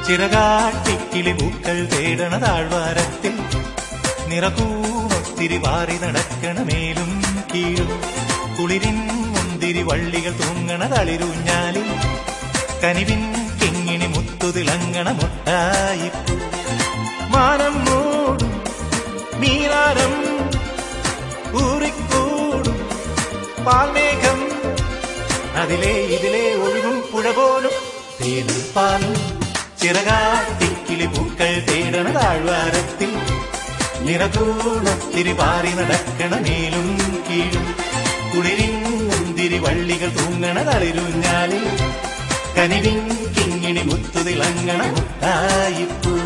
ചിറകാട്ടിക്കിളി പൂക്കൾ തേടണ താഴ്വാരത്തിൽ നിറകൂമൊത്തിരി വാറി നടക്കണ മേലും കീഴും കുളിരിൻ മുന്തിരി വള്ളികൾ തൂങ്ങണ തളിരൂഞ്ഞാലിൽ കനിവിൻ കിങ്ങിണി മുത്തുതിളങ്ങണ മുട്ടായിപ്പൂ മാനം മൂടും മീനാരം ഊറിക്കൂടും പാൽമേഘം അതിലെ ഇതിലെ ഒഴുകും പുഴ പോലും തേനും പാലും ചിറകാട്ടിക്കിളി പൂക്കൾ തേടണ താഴ്വാരത്തിൽ നിറകൂണത്തിരി പാറി നടക്കണ മേലും കീഴും കുളിരിൻ മുന്തിരി വള്ളികൾ തൂങ്ങണ തളിരുഞ്ഞാലിൽ കനിവിൻ കിങ്ങിണി മുത്തുതിളങ്ങണ മുട്ടായിപ്പൂ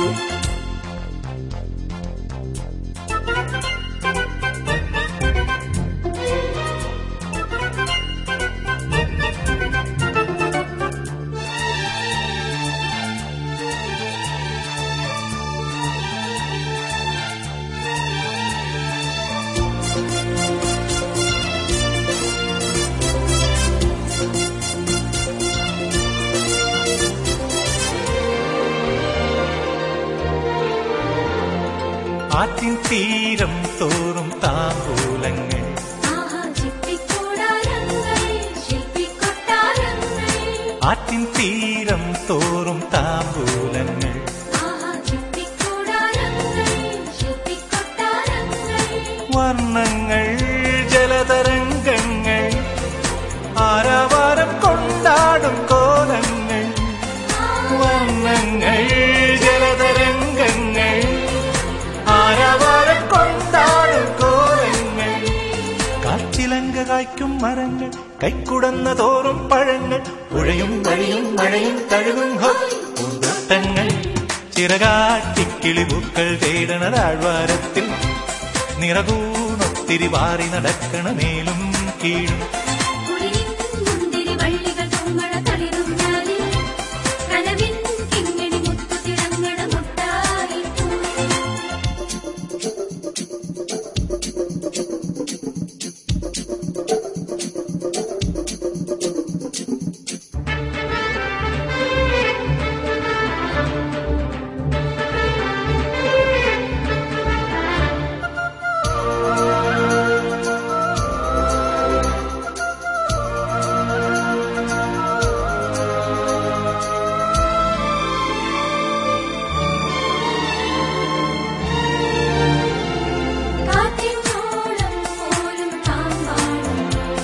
ആറ്റിൻ തീരം തോറും താമ്പൂലങ്ങൾ ആഹാ ചിപ്പിക്കൂടാരങ്ങൾ ശില്പിക്കൊട്ടാരങ്ങൾ ആറ്റിൻ തീരം തോറും താമ്പൂലങ്ങൾ ആഹാ ചിപ്പിക്കൂടാരങ്ങൾ ശില്പിക്കൊട്ടാരങ്ങൾ വർണ്ണങ്ങൾ ജലതരംഗങ്ങൾ ആരാവാരം കൊണ്ടാടും കോലങ്ങൾ വർണ്ണങ്ങൾ ജലതരംഗങ്ങൾ ആരാവാരം കൊണ്ടാടും കോലങ്ങൾ കാച്ചിലങ്ക കായ്ക്കും മരങ്ങൾ കൈക്കുടന്ന തോറും പഴങ്ങൾ പുഴയും വഴിയും മഴയും തഴുകും ഹോ പൂന്തോട്ടങ്ങൾ ചിറകാട്ടിക്കിളി പൂക്കൾ തേടണ താഴ്വാരത്തിൽ നിറകൂണൊത്തിരി വാറി നടക്കണ മേലും കീഴും കുളിരിൻ മുന്തിരി വള്ളികൾ തൂങ്ങണ തളിരുഞ്ഞാലിൽ കനവിൻ കിങ്ങിണി മുത്തുതിളങ്ങണ മുട്ടായിപ്പൂ കാറ്റിനോളം പോലും താമ്പാടും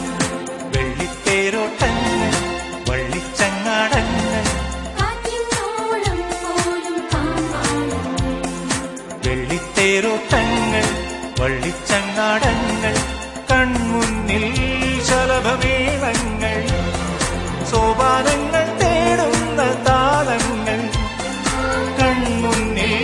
വെള്ളിത്തേരോട്ടങ്ങൾ വള്ളിച്ചങ്ങാടങ്ങൾ കാറ്റിനോളം പോലും താമ്പാടും വെള്ളിത്തേരോട്ടങ്ങൾ വള്ളിച്ചങ്ങാടങ്ങൾ കൺമുന്നിൽ ശലഭമേളങ്ങൾ സോപാനങ്ങൾ തേടുന്ന താളങ്ങൾ കൺമുന്നിൽ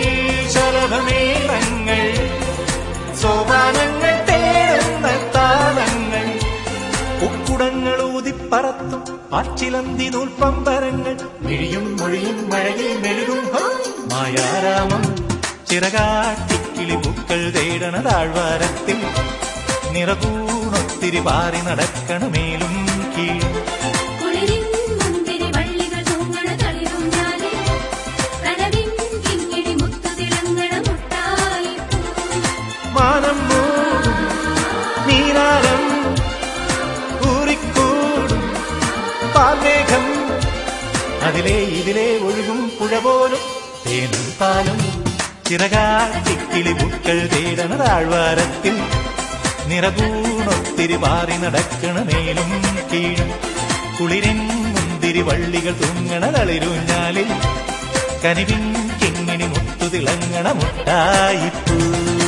ശലഭമേളങ്ങൾ സോപാനങ്ങൾ തേടുന്ന താളങ്ങൾ ഉക്കുടങ്ങൾ ഊതിപ്പറത്തും ആച്ചിലന്തി നൂൽപ്പമ്പരങ്ങൾ മിഴിയും മൊഴിയും മഴയിൽ മെഴുകും ഹോ, മായാരാമം ചിറകാട്ടിക്കിളി പൂക്കൾ തേടണ താഴ്വാരത്തിൽ നിറകൂണൊത്തിരി പാറി നടക്കണ മേലും കീഴും കുളിരിൻ മുന്തിരി വള്ളികൾ തൂങ്ങണ തളിരുഞ്ഞാലിൽ കനവിൻ കിങ്ങിണി മുത്തുതിളങ്ങണ മുട്ടായിപ്പൂ മാനം മൂടും നീരാരം ഊറിക്കൂടും പാൽമേഘം അതിലെ ഇതിലെ ഒഴുകും പുഴ പോലും തേനും പാലും ചിറകാട്ടിക്കിളി പൂക്കൾ തേടണ താഴ്വാരത്തിൽ നിറകൂണൊത്തിരി പാറി നടക്കണ മേലും കീഴും കുളിരിൻ മുന്തിരി വള്ളികൾ തൂങ്ങണ തളിരുഞ്ഞാലിൽ കനിവിൻ കിങ്ങിണി മുത്തുതിളങ്ങണ മുട്ടായിപ്പൂ